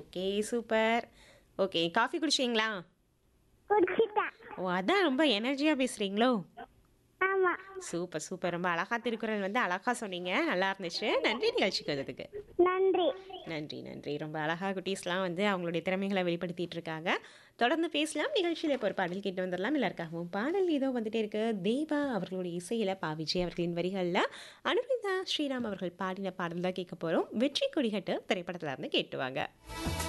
okay super okay coffee குடிச்சிங்களா குடிச்சிட்டேன் ஓ அதான் ரொம்ப எனர்ஜியாக பேசுகிறீங்களோ ஆமா சூப்பர் சூப்பர் ரொம்ப அழகா திருக்குறள் வந்து அழகா சொன்னீங்க நல்லா இருந்துச்சு நன்றி நிகழ்ச்சிக்கு வந்ததுக்கு நன்றி நன்றி நன்றி ரொம்ப அழகா குட்டீஸ்லாம் வந்து அவங்களுடைய திறமைகளை வெளிப்படுத்திட்டு இருக்காங்க தொடர்ந்து பேசலாம் நிகழ்ச்சியில் இப்போ ஒரு பாடல் கேட்டு வந்துடலாம் எல்லாருக்காகவும் பாடல் ஏதோ வந்துட்டே இருக்கு தேவா அவர்களுடைய இசையில பா விஜய் அவர்களின் வரிகளில் அனுரிதா ஸ்ரீராம் அவர்கள் பாடின பாடல் தான் கேட்க போகிறோம் வெற்றி கொடிகட்டு திரைப்படத்துல இருந்து கேட்டுவாங்க